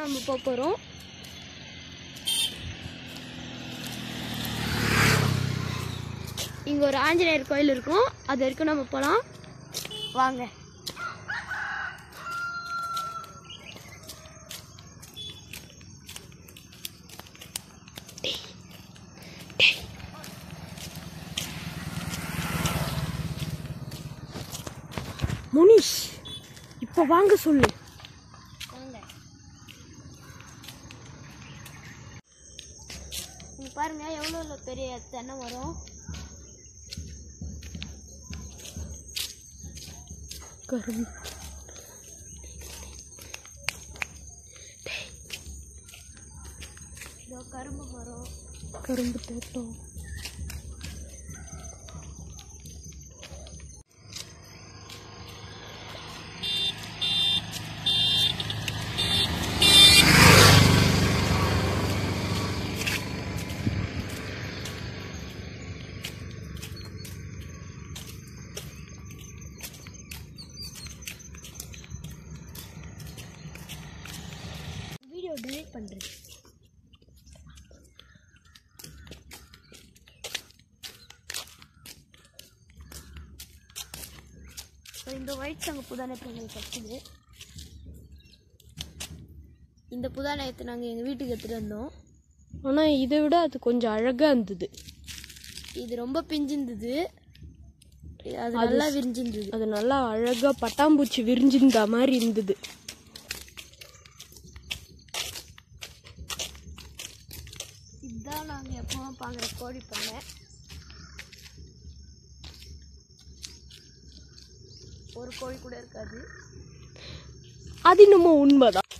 நம்ம போக போகிறோம் இங்கே ஒரு ஆஞ்சநேயர் கோயில் இருக்கும் அது வரைக்கும் நம்ம போகலாம் வாங்க முனிஷ் இப்போ வாங்க சொல்லு வாங்க இங்க பாருங்க எவ்வளோ பெரிய தென்னை மரம் கரும்பு இதோ கரும்பு மரம் கரும்பு தோட்டம் வீடியோ டெலிட் பண்ணுறது இந்த ஒயிட் சங்கு புதானத்தை எங்களுக்கு கிடச்சிது இந்த புதானயத்தை நாங்கள் எங்கள் வீட்டுக்கு எடுத்துகிட்டு வந்தோம் ஆனால் இதை விட அது கொஞ்சம் அழகாக இருந்தது இது ரொம்ப பிஞ்சிருந்தது அது நல்லா விரிஞ்சிருந்தது அது நல்லா அழகாக பட்டாம்பூச்சி விரிஞ்சிருந்த மாதிரி இருந்தது இதுதான் நாங்கள் எப்பவும் பார்க்குற கோழி பண்ணை ஒரு கோழி கூட இருக்காது அது என்னமோ உண்மைதான்